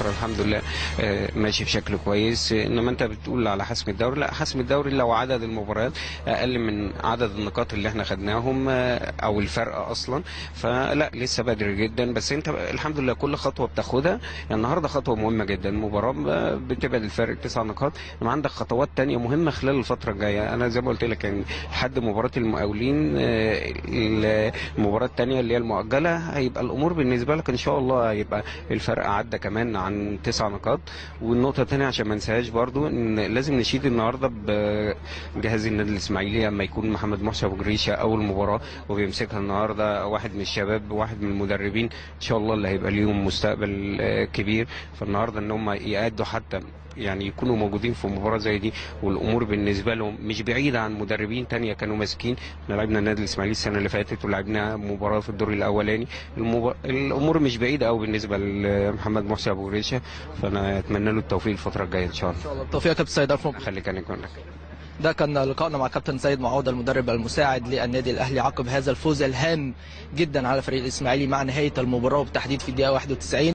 الفتره الحمد لله آه، ماشي بشكل كويس آه، انما انت بتقول على حسم الدوري لا حسم الدوري لو عدد المباريات اقل من عدد النقاط اللي احنا خدناهم آه، او الفرق اصلا فلا لسه بدري جدا بس انت الحمد لله كل خطوه بتاخدها يعني النهارده خطوه مهمه جدا المباراه آه، بتبعد الفرق تسع نقاط انما عندك خطوات تانية مهمه خلال الفتره الجايه انا زي ما قلت لك يعني لحد مباراه المقاولين آه، المباراه الثانيه اللي هي المؤجله هيبقى الامور بالنسبه لك ان شاء الله هيبقى الفرق عدى كمان عن تسع نقاط والنقطه الثانيه عشان ما ننساهاش برضو ان لازم نشيد النهارده بجهاز النادي الاسماعيلي لما يكون محمد محسن ابو جريشه اول مباراه وبيمسكها النهارده واحد من الشباب واحد من المدربين ان شاء الله اللي هيبقى ليهم مستقبل آه، كبير فالنهارده ان هم يأدوا حتى يعني يكونوا موجودين في مباراه زي دي والامور بالنسبه لهم مش بعيده عن مدربين تانية كانوا ماسكين احنا لعبنا النادي الاسماعيلي السنه اللي فاتت ولعبنا مباراه في الدور الاولاني المب... الامور مش بعيده قوي بالنسبه لمحمد محسن ابو جريشه فانا اتمنى له التوفيق الفتره الجايه ان شاء الله ان شاء الله بالتوفيق يا كابتن سيد الف مبروك خليك انا يكون لك ده كان لقائنا مع كابتن سيد معوض المدرب المساعد للنادي الاهلي عقب هذا الفوز الهام جدا على فريق الاسماعيلي مع نهايه المباراه وبالتحديد في الدقيقه 91